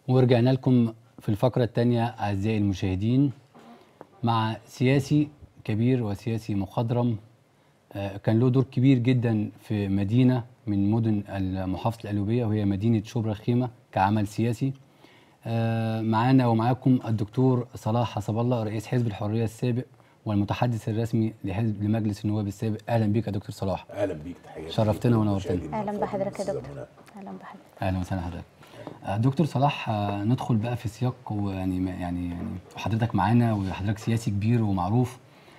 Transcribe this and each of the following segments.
ورجعنا لكم في الفقرة الثانية أعزائي المشاهدين مع سياسي كبير وسياسي مخضرم آه، كان له دور كبير جدا في مدينة من مدن محافظة القليوبية وهي مدينة شبرا الخيمة كعمل سياسي آه، معانا ومعاكم الدكتور صلاح حسب الله رئيس حزب الحرية السابق والمتحدث الرسمي لحزب لمجلس النواب السابق أهلا بك يا دكتور صلاح اهلا بيك تحياتي شرفتنا ونورتنا. اهلا بحضرتك يا دكتور اهلا بحضرتك اهلا وسهلا حضرتك آه، دكتور صلاح آه، ندخل بقى في سياق ويعني ما- يعني يعني حضرتك معانا وحضرتك سياسي كبير ومعروف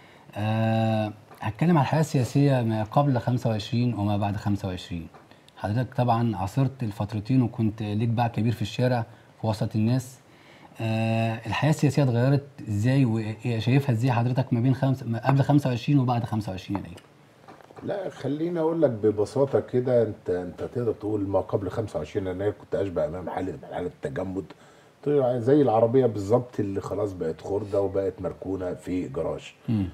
أه هتكلم عن الحياه السياسيه ما قبل 25 وما بعد 25 حضرتك طبعا عاصرت الفترتين وكنت ليك باع كبير في الشارع في وسط الناس أه الحياه السياسيه اتغيرت ازاي وشايفها ازاي حضرتك ما بين خمس ما قبل 25 وبعد 25 يناير لا خليني اقول لك ببساطه كده انت انت تقدر تقول ما قبل 25 يناير كنت اشبه امام حاله من حاله التجمد طلع زي العربيه بالظبط اللي خلاص بقت خرده وبقت مركونه في جراج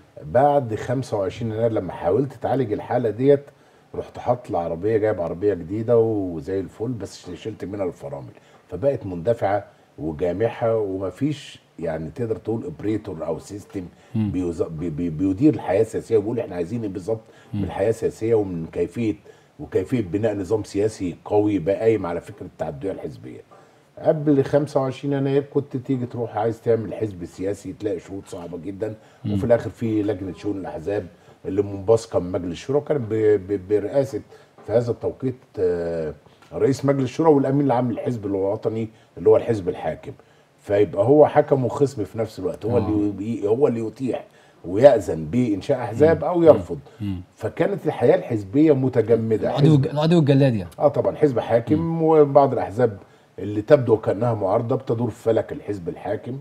بعد 25 يناير لما حاولت تعالج الحاله ديت رحت حاطط العربيه جايب عربيه جديده وزي الفل بس شلت منها الفرامل فبقت مندفعه وجامحه ومفيش يعني تقدر تقول اوبريتور او سيستم بيوز- بي- بي- بيدير الحياه السياسيه وبيقول احنا عايزين ايه بالظبط من الحياه السياسيه ومن كيفيه وكيفيه بناء نظام سياسي قوي بقى قايم على فكره التعدديه الحزبيه. قبل 25 يناير كنت تيجي تروح عايز تعمل حزب سياسي تلاقي شروط صعبه جدا وفي الاخر في لجنه شؤون الاحزاب اللي منبثقه من مجلس الشورى وكانت ب- ب- برئاسه في هذا التوقيت آه، رئيس مجلس الشورى والامين العام للحزب الوطني اللي هو الحزب الحاكم فيبقى هو حكم وخصم في نفس الوقت هو آه. اللي بي- هو اللي يتيح ويأذن بإنشاء أحزاب أو يرفض فكانت الحياة الحزبية متجمدة العضو حزب العضو الجلاد يعني اه طبعا حزب حاكم وبعض الاحزاب اللي تبدو كانها معارضه بتدور في فلك الحزب الحاكم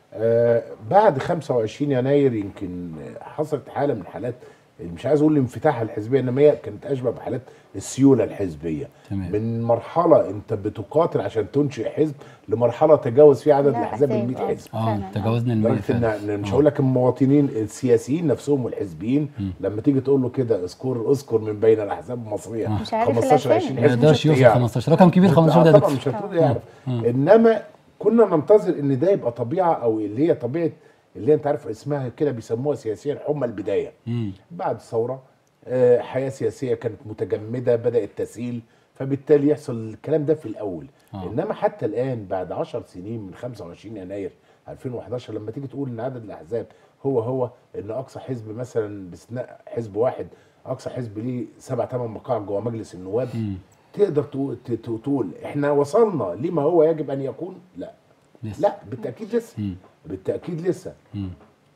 آه بعد 25 يناير يمكن حصلت حاله من حالات مش عايز اقول الانفتاح الحزبيه انما هي كانت اشبه بحالات السيوله الحزبيه تمام. من مرحله انت بتقاتل عشان تنشئ حزب لمرحله تجاوز فيها عدد لا، الاحزاب ال أحزاب، 100 آه. حزب اه فعلاً، آه. تجاوزنا المية لدرجه فعلا. ان إن مش آه. هقول لك المواطنين السياسيين نفسهم والحزبيين لما تيجي تقول له كده اذكر اذكر من بين الاحزاب المصريه مش عارف 15 الأسامي. 20 ما حزب يقدرش مش يوصل هتلاقيه 15 رقم كبير 15 ده آه يا طبعا دكتور مش هتقول يعرف انما كنا ننتظر ان ده يبقى طبيعه او اللي هي طبيعه اللي هي انت عارف اسمها كده بيسموها سياسيا حمى البدايه مم. بعد الثوره آه، حياه سياسيه كانت متجمده بدات تسيل فبالتالي يحصل الكلام ده في الاول آه. انما حتى الان بعد 10 سنين من 25 يناير 2011 لما تيجي تقول ان عدد الاحزاب هو هو ان اقصى حزب مثلا باستثناء حزب واحد اقصى حزب ليه سبع ثمان مقاعد جوه مجلس النواب تقدر تقول, ت- ت- تقول احنا وصلنا لما هو يجب ان يكون لا لسه. لا بالتاكيد لسه مم. بالتاكيد لسه مم.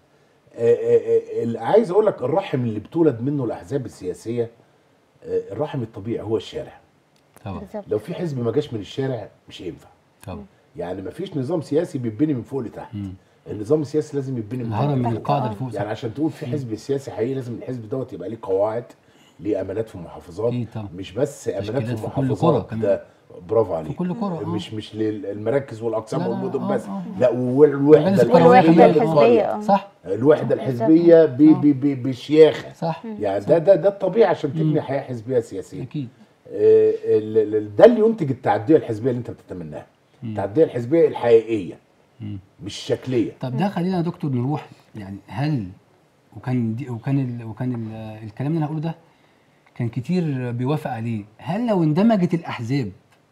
آه، آه، آه، اللي عايز اقول لك الرحم اللي بتولد منه الاحزاب السياسيه آه، الرحم الطبيعي هو الشارع طبعا بالظبط لو في حزب ما جاش من الشارع مش هينفع طبعا يعني ما فيش نظام سياسي بيتبني من فوق لتحت مم. النظام السياسي لازم يتبني من الهرم تحت من لفوق. القاعده آه. لفوق يعني عشان تقول في حزب سياسي حقيقي لازم الحزب دوت يبقى ليه قواعد ليه امانات في المحافظات أكيد طبعا. مش بس امانات في تشكيلات في كل المحافظات قرى كمان. ده برافو عليك كل قرى، آه. مش مش للمراكز والاقسام لا، لا، والمدن آه، بس آه. لا والوحده مجالس القروية والوحده كمان. الحزبيه اه صح الوحده بالظبط. الحزبيه ب- ب- ب- بشياخه صح يعني ده ده ده الطبيعي عشان تبني حياه حزبيه سياسيه اكيد آه، ال- ال- ده اللي ينتج التعديه الحزبيه اللي انت بتتمناها التعديه الحزبيه الحقيقيه مش الشكليه طب ده خلينا يا دكتور نروح يعني هل وكان دي وكان ال وكان ال الكلام اللي انا هقوله ده كان كتير بيوافق عليه هل لو اندمجت الاحزاب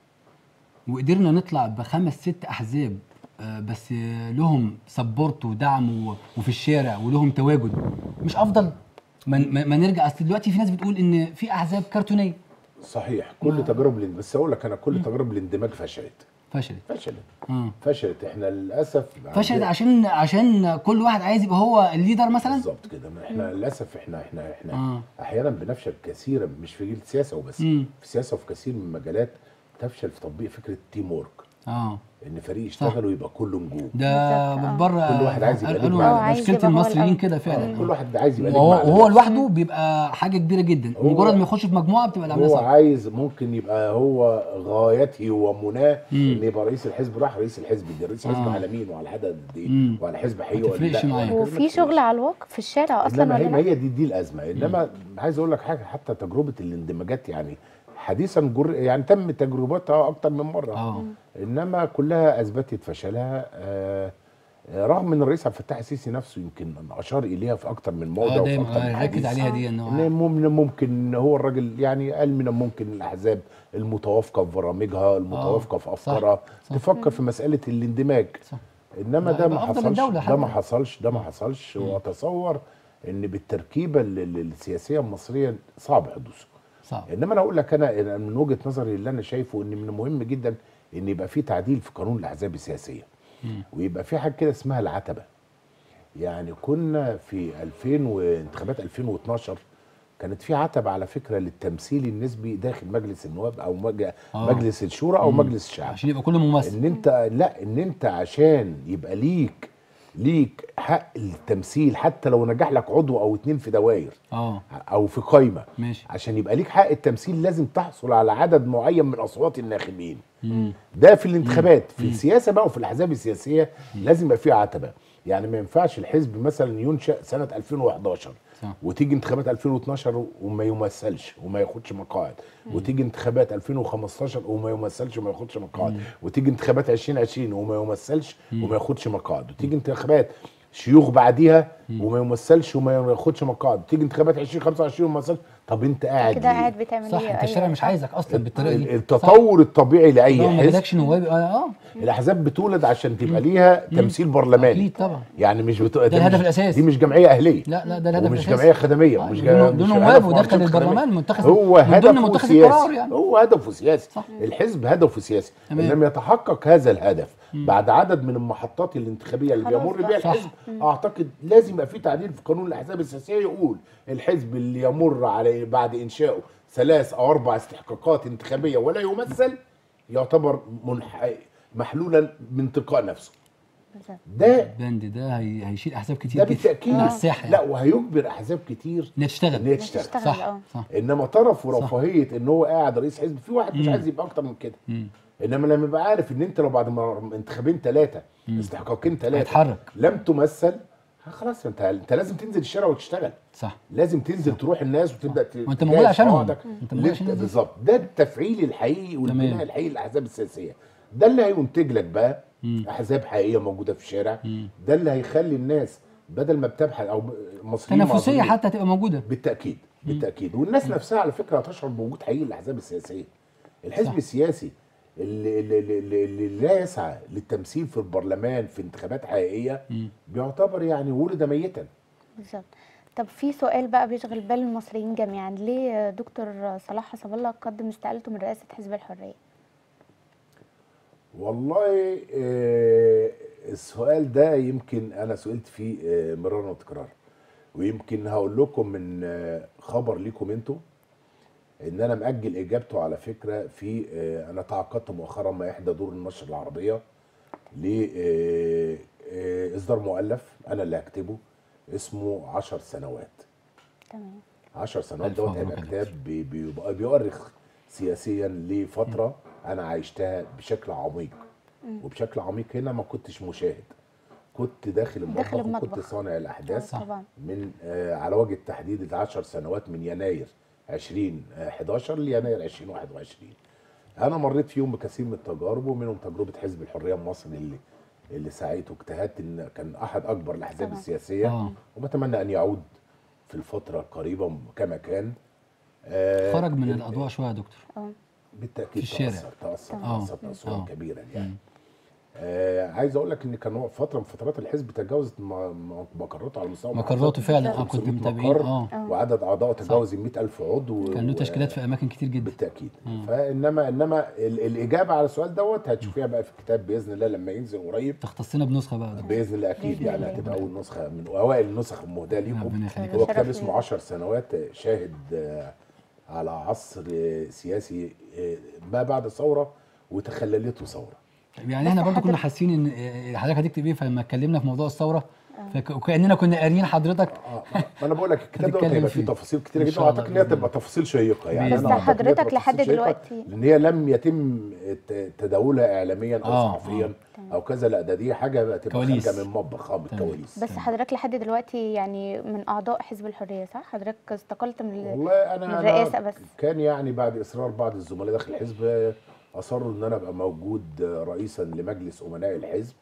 وقدرنا نطلع بخمس ست احزاب آه، بس آه، لهم سبورت ودعم و- وفي الشارع ولهم تواجد مش افضل ما, ما, ما نرجع اصل دلوقتي في ناس بتقول ان في احزاب كرتونيه صحيح كل تجارب الاند- بس اقول لك انا كل تجارب الاندماج فشلت فشلت فشلت اه فشلت احنا للاسف فشلت عندنا- عشان عشان كل واحد عايز يبقى هو الليدر مثلا بالظبط كده ما احنا للاسف احنا احنا احنا آه. احيانا بنفشل كثيرا مش في السياسه وبس مم. في السياسه وفي كثير من المجالات تفشل في تطبيق فكره التيم وورك اه ان فريق يشتغل ويبقى كله نجوم ده بالظبط، آه. بره كل واحد عايز يبقى قالوا نجم على عايز مشكله يبقى هو المصريين الأول. كده فعلا كل واحد عايز يبقى نجم وهو, على وهو نفسه. لوحده بيبقى حاجه كبيره جدا هو- مجرد ما يخش في مجموعه بتبقى العمليه هو صعبه عايز ممكن يبقى هو غايته ومناه مم. ان يبقى رئيس الحزب راح رئيس الحزب دي رئيس الحزب آه. على مين وعلى عدد قد ايه مم. وعلى حزب حقيقي ما ولا تفرقش لا معايا. ولا كده ما وفي تفرقش. شغل على الواقع في الشارع اصلا انما هي ولا ما لا هي دي دي الازمه انما عايز اقول لك حاجه حتى تجربه الاندماجات يعني حديثا جر يعني تم تجربتها اكتر من مره اه انما كلها اثبتت فشلها آه، آه، رغم ان الرئيس عبد الفتاح السيسي نفسه يمكن اشار اليها في اكتر من موضع اه وفي دايما اكتر من آه، ركز حديث عليها دي ان انه من الممكن هو الراجل يعني قال من الممكن الاحزاب المتوافقه في برامجها المتوافقه في صح، افكارها صح. تفكر في مساله الاندماج صح انما لا، ده ما يبقى أفضل حصلش الدولة ده حتى. ما حصلش ده ما حصلش واتصور ان بالتركيبه ال- ال- السياسيه المصريه صعب حدوثه صعب انما انا اقول لك انا أنا من وجهه نظري اللي انا شايفه ان من المهم جدا ان يبقى في تعديل في قانون الاحزاب السياسيه ويبقى في حاجه كده اسمها العتبه يعني كنا في 2000 وانتخابات 2012 كانت في عتبه على فكره للتمثيل النسبي داخل مجلس النواب او مج- آه. مجلس الشورى او مجلس الشعب عشان يبقى كله ممثل ان انت لا ان انت عشان يبقى ليك ليك حق التمثيل حتى لو نجح لك عضو او اتنين في دوائر اه او في قايمه ماشي عشان يبقى ليك حق التمثيل لازم تحصل على عدد معين من اصوات الناخبين مم. ده في الانتخابات في السياسه بقى وفي الاحزاب السياسيه لازم يبقى فيه عتبه يعني ما ينفعش الحزب مثلا ينشا سنه 2011 صح. وتيجي انتخابات 2012 وما يمثلش وما ياخدش مقاعد وتيجي انتخابات 2015 وما يمثلش وما ياخدش مقاعد وتيجي انتخابات 2020 وما يمثلش وما ياخدش مقاعد وتيجي انتخابات شيوخ بعديها وما يمثلش وما ياخدش مقاعد وتيجي انتخابات 2025 وما يمثلش طب انت قاعد كده ليه؟ قاعد بتعمل صح ايه انت الشارع مش عايزك اصلا بالطريقه ال- دي التطور الطبيعي لاي لو ما حزب جالكش نواب اه اه الاحزاب بتولد عشان تبقى ليها تمثيل برلماني اكيد طبعا يعني مش بت... ده الهدف مش... الأساسي. دي مش جمعيه اهليه لا لا ده الهدف ومش الأساسي. جمعيه خدميه آه، ومش دون- جا- دون مش نواب هدف ودخل أنشطة خدمية. البرلمان منتخب هو من ضمن هدفه متخذ سياسي القرار يعني. هو هدفه سياسي صح. الحزب هدفه سياسي تمام. ان لم يتحقق هذا الهدف بعد عدد من المحطات الانتخابيه اللي خلاص بيمر بقى. بيها صح. الحزب اعتقد لازم يبقى في تعديل في قانون الاحزاب السياسيه يقول الحزب اللي يمر على بعد انشائه ثلاث او اربع استحقاقات انتخابيه ولا يمثل يعتبر منح... محلولا من تلقاء نفسه بالظبط. ده البند ده هي... هيشيل احزاب كتير ده جدا بالتاكيد من على الساحه لا يعني. وهيجبر احزاب كتير انها تشتغل ان هي تشتغل تشتغل صح اه صح انما طرف ورفاهيه ان هو قاعد رئيس حزب في واحد مش عايز يبقى اكتر من كده مم. انما لما يبقى عارف ان انت لو بعد ما انتخابين ثلاثه استحقاقين ثلاثه هيتحرك. لم تمثل ها خلاص انت انت لازم تنزل الشارع وتشتغل صح لازم تنزل تروح الناس وتبدا ت- وانت تجهز موجود عشانهم. قواعدك. انت موجود عشان لت- الناس دي. بالظبط ده التفعيل الحقيقي والبناء الحقيقي للاحزاب السياسيه ده اللي هينتج لك بقى احزاب حقيقيه موجوده في الشارع ده اللي هيخلي الناس بدل ما بتبحث او مصريين تنافسيه معظمين- حتى تبقى موجوده بالتاكيد بالتاكيد والناس نفسها على فكره هتشعر بوجود حقيقي للاحزاب السياسيه الحزب صح. السياسي اللي, اللي, اللي, اللي لا يسعى للتمثيل في البرلمان في انتخابات حقيقيه بيعتبر يعني ولد ميتا بالظبط طب في سؤال بقى بيشغل بال المصريين جميعا ليه دكتور صلاح حسب الله قدم استقالته من رئاسه حزب الحريه والله آه، السؤال ده يمكن انا سئلت فيه آه، مرارا وتكرارا ويمكن هقول لكم من آه، خبر ليكم انتوا ان انا مأجل اجابته على فكره في آه، انا تعاقدت مؤخرا مع احدى دور النشر العربيه لاصدار مؤلف انا اللي هكتبه اسمه عشر سنوات تمام عشر سنوات ألف دوت مبروك هيبقى يا كتاب بي- بيبقى بيؤرخ سياسيا لفتره انا عشتها بشكل عميق وبشكل عميق هنا ما كنتش مشاهد كنت داخل المطبخ داخل وكنت المطبخ. صانع الاحداث آه، طبعا من آه على وجه التحديد العشر سنوات من يناير 2011 ليناير 2021 انا مريت فيهم بكثير من التجارب ومنهم تجربه حزب الحريه المصري اللي اللي سعيت واجتهدت ان كان احد اكبر الاحزاب طبعا. السياسيه آه. وبتمنى ان يعود في الفتره القريبه كما كان آه خرج من ال- الاضواء شويه يا دكتور اه بالتاكيد في الشارع. تاثر تاثر آه. تاثر تاثرا آه. كبيرا يعني آه عايز اقول لك ان كان هو فتره من فترات الحزب تجاوزت م- م- مقراته على مستوى مقراته فعلا اه كنت 500 متابعين مقر اه وعدد اعضائه تجاوز ال 100000 عضو كان له و- تشكيلات في اماكن كتير جدا بالتاكيد فانما انما ال- الاجابه على السؤال دوت هتشوفيها بقى في الكتاب باذن الله لما ينزل قريب تختصنا بنسخه بقى يا دكتور. باذن الله اكيد بإذن يعني الله. هتبقى اول نسخه من اوائل النسخ المهداه ليكم ربنا يخليك هو كتاب شرف اسمه لينا. 10 سنوات شاهد آه، على عصر آه، سياسي آه، ما بعد ثوره وتخللته ثوره يعني احنا بس برضو كنا حضرتك- حاسين ان آه، حضرتك هتكتب ايه فلما اتكلمنا في موضوع الثوره فك- وكاننا كنا قاريين حضرتك اه ما ما انا بقول لك الكتاب دوت هتتكلم هيبقى فيه. فيه تفاصيل كتير إن جدا شاء الله واعتقد ان هي بإذن تبقى تفاصيل شيقه يعني بإذن انا الله. أعتقد إن هي حضرتك تبقى لحد تفاصيل شيقة، دلوقتي- لان هي لم يتم ت- تداولها اعلاميا او آه، صحفيا او كذا لا ده دي حاجه بقى تبقى كواليس. خارجه من مطبخ اه من تمام. الكواليس بس حضرتك لحد دلوقتي يعني من اعضاء حزب الحريه صح حضرتك استقلت من ال- والله انا من أنا الرئاسة بس. كان يعني بعد اصرار بعض الزملاء داخل الحزب اصروا ان انا ابقى موجود رئيسا لمجلس امناء الحزب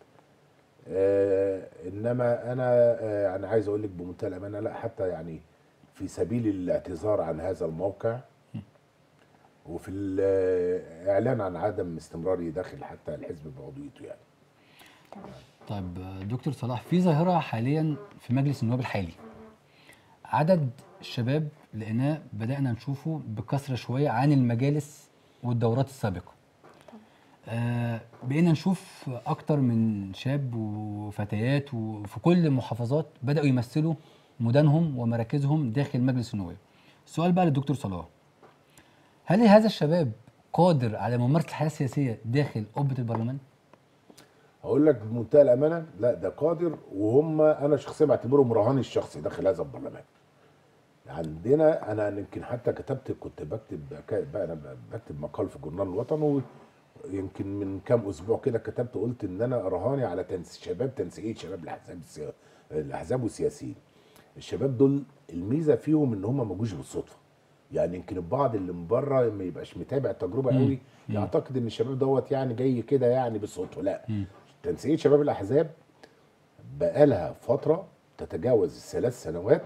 آه انما انا آه انا عايز اقول لك بمنتهى الامانه لا حتى يعني في سبيل الاعتذار عن هذا الموقع وفي الاعلان عن عدم استمراري داخل حتى الحزب بعضويته يعني طيب آه، دكتور صلاح في ظاهره حاليا في مجلس النواب الحالي عدد الشباب لقيناه بدانا نشوفه بكثره شويه عن المجالس والدورات السابقه آه بقينا نشوف اكتر من شاب وفتيات وفي كل المحافظات بداوا يمثلوا مدنهم ومراكزهم داخل مجلس النواب السؤال بقى للدكتور صلاح هل هذا الشباب قادر على ممارسه الحياه السياسيه داخل قبه البرلمان اقول لك بمنتهى الامانه لا ده قادر وهم انا شخصيا بعتبرهم رهاني الشخصي داخل هذا البرلمان عندنا انا يمكن حتى كتبت كنت بكتب بقى انا بكتب مقال في جورنال الوطن ويمكن من كام اسبوع كده كتبت قلت ان انا رهاني على تنس شباب تنسيقيه شباب الاحزاب السيا... الاحزاب والسياسيين الشباب دول الميزه فيهم ان هم ما جوش بالصدفه يعني يمكن البعض اللي من بره ما يبقاش متابع التجربه مم. قوي يعتقد ان الشباب دوت يعني جاي كده يعني بالصدفه لا تنسيقيه شباب الاحزاب بقالها فتره تتجاوز الثلاث سنوات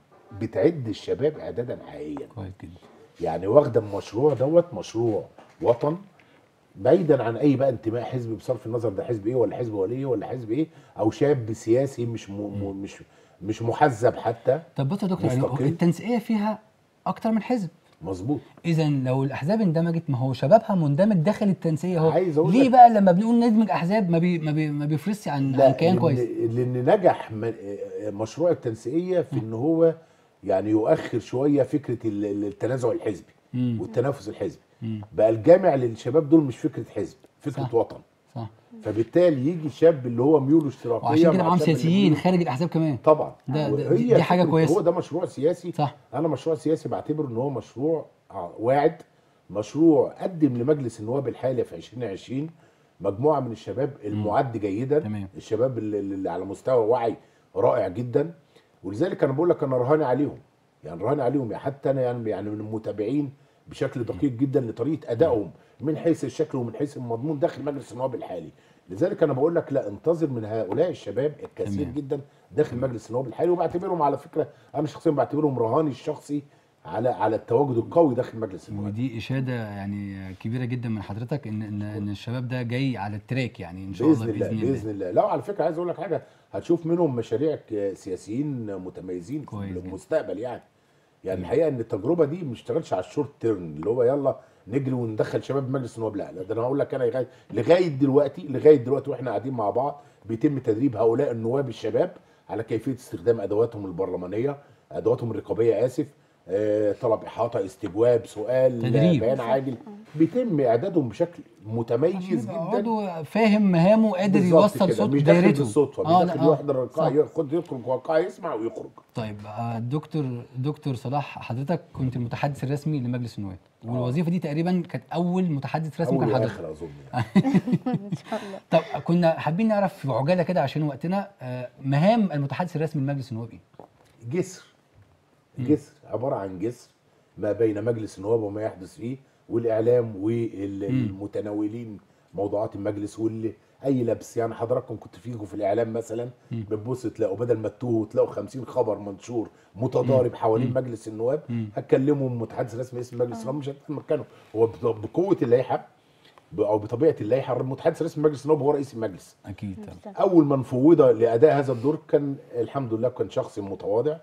بتعد الشباب اعدادا حقيقيا كويس جدا يعني واخده المشروع دوت مشروع وطن بعيدا عن اي بقى انتماء حزب بصرف النظر ده حزب ايه ولا حزب ولي ولا حزب ايه او شاب سياسي مش م... م... مش مش محزب حتى طب بص يا دكتور يعني مستقل. التنسيقيه فيها اكتر من حزب مظبوط اذا لو الاحزاب اندمجت ما هو شبابها مندمج داخل التنسيقيه اهو عايز أقول ليه لك- بقى لما بنقول ندمج احزاب ما بي ما, بي ما بيفرسش عن عن كيان لأن- كويس لان نجح م- مشروع التنسيقيه في ان هو يعني يؤخر شويه فكره ال- ال- التنازع الحزبي مم. والتنافس الحزبي مم. بقى الجامع للشباب دول مش فكره حزب فكره صح. وطن صح فبالتالي يجي شاب اللي هو ميوله اشتراكيه وعشان كده مع معاهم الشاب اللي سياسيين ميوله- خارج الاحزاب كمان طبعا ده- ده- وهي دي- دي حاجة فكرة- كويسة. هو ده مشروع سياسي صح انا مشروع سياسي بعتبره ان هو مشروع ع- واعد مشروع قدم لمجلس النواب الحالي في 2020 مجموعه من الشباب المعد جيدا تمام. الشباب اللي, اللي على مستوى وعي رائع جدا ولذلك انا بقول لك انا رهاني عليهم يعني رهاني عليهم يعني حتى انا يعني يعني من المتابعين بشكل دقيق جدا لطريقه ادائهم من حيث الشكل ومن حيث المضمون داخل مجلس النواب الحالي لذلك انا بقول لك لا انتظر من هؤلاء الشباب الكثير تمام. جدا داخل مجلس النواب الحالي وبعتبرهم على فكره انا شخصيا بعتبرهم رهاني الشخصي على على التواجد القوي داخل مجلس النواب ودي اشاده يعني كبيره جدا من حضرتك ان ان, إن الشباب ده جاي على التراك يعني ان شاء الله باذن الله باذن الله لا على فكره عايز اقول لك حاجه هتشوف منهم مشاريع ك- سياسيين متميزين في كويس جدا. المستقبل يعني يعني الحقيقه ان التجربه دي ما اشتغلش على الشورت تيرم اللي هو يلا نجري وندخل شباب مجلس النواب لا لا ده انا هقول لك انا لغايه لغايه دلوقتي لغايه دلوقتي واحنا قاعدين مع بعض بيتم تدريب هؤلاء النواب الشباب على كيفيه استخدام ادواتهم البرلمانيه ادواتهم الرقابيه اسف آه، طلب احاطه استجواب سؤال تدريب. بيان عاجل بيتم اعدادهم بشكل متميز جدا عضو فاهم مهامه قادر بالظبط يوصل كده، صوت مش داخل دايرته بالصدفه اه مش لا داخل اه يحضر القاعه صح. ياخد يدخل جوه القاعه يسمع ويخرج طيب آه، دكتور دكتور صلاح حضرتك كنت المتحدث الرسمي لمجلس النواب والوظيفه دي تقريبا كانت اول متحدث رسمي اول كان حضرتك واخر اظن يعني. ان شاء الله طب كنا حابين نعرف في عجاله كده عشان وقتنا آه، مهام المتحدث الرسمي لمجلس النواب ايه؟ جسر جسر عباره عن جسر ما بين مجلس النواب وما يحدث فيه والاعلام والمتناولين موضوعات المجلس واللي اي لبس يعني حضراتكم كنت فيكم في الاعلام مثلا بتبص تلاقوا بدل ما تتوهوا تلاقوا 50 خبر منشور متضارب حوالين مجلس النواب هتكلموا متحدث رسمي اسم مجلس النواب مش هتتمكنوا هو بط- بقوه اللائحه ب- او بطبيعه اللائحه المتحدث الرسمي مجلس النواب هو رئيس المجلس اكيد طبعا اول من فوض لاداء هذا الدور كان الحمد لله كان شخص متواضع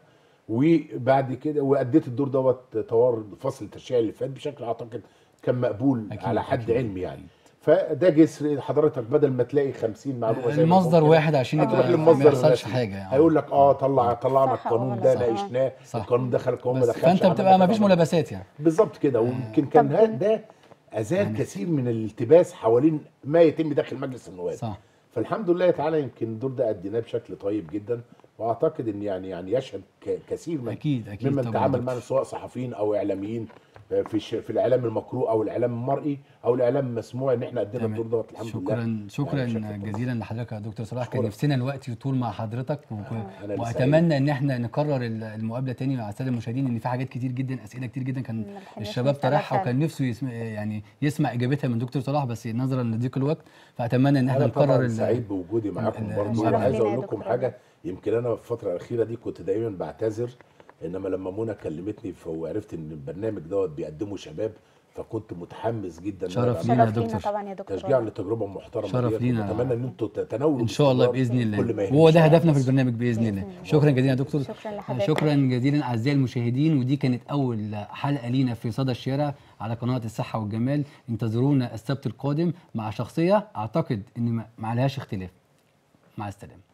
وبعد كده واديت الدور دوت طوار فصل التشريع اللي فات بشكل اعتقد كان مقبول أكيد، على حد أكيد، علمي يعني أكيد. فده جسر حضرتك بدل ما تلاقي 50 معلومه زي ما المصدر بقول كده، واحد عشان هتروح يبقى ما للمصدر يحصلش الرسمي. حاجه يعني هيقول لك اه طلع طلعنا صح القانون ولا ده صح. ناقشناه صح. القانون دخل القانون ما بس دخلش فانت عمل بتبقى ما دخل فيش عمل. ملابسات يعني بالظبط كده ويمكن كان طب- ها- ده ازال كثير من الالتباس حوالين ما يتم داخل مجلس النواب صح فالحمد لله تعالى يمكن الدور ده اديناه بشكل طيب جدا واعتقد ان يعني يعني يشهد ك- كثير من أكيد- أكيد ممن طبعاً تعامل دكتور. معنا سواء صحفيين او اعلاميين في الش- في الاعلام المقروء او الاعلام المرئي او الاعلام المسموع ان احنا قدمنا الدور دوت الحمد لله شكرا شكرا يعني بشكل كويس. جزيلا لحضرتك يا دكتور صلاح كان أشكرك. نفسنا الوقت يطول مع حضرتك و... اللي واتمنى ان احنا نكرر ال- المقابله تاني مع الساده المشاهدين ان في حاجات كتير جدا اسئله كتير جدا كان ملحقناش الشباب نسألها طرحها فعلا. وكان نفسه يسمع يعني يسمع اجابتها من دكتور صلاح بس نظرا لضيق الوقت فاتمنى ان احنا انا نكرر طبعا ال- سعيد بوجودي معاكم ال- برضه المقابلة. وعايز لينا اقول يا لكم دكتور حاجه يمكن انا في الفتره الاخيره دي كنت دايما بعتذر انما لما منى كلمتني ف- وعرفت ان البرنامج دوت بيقدمه شباب فكنت متحمس جدا إن أنا شرف أبقى لينا يا شرف لينا دكتور. طبعا يا دكتور تشجيع والله. لتجربه محترمه شرف ديت، لينا. واتمنى ان انتوا تتناولوا ان شاء الله باستمرار باذن كل ما الله يهمش وهو ده العالم. هدفنا في البرنامج باذن الله بإذن الله. شكرا جزيلا يا دكتور شكرا لحضرتك. شكرا جزيلا اعزائي المشاهدين ودي كانت اول حلقه لينا في صدى الشارع على قناه الصحه والجمال انتظرونا السبت القادم مع شخصيه اعتقد ان ما ما عليهاش اختلاف مع السلامه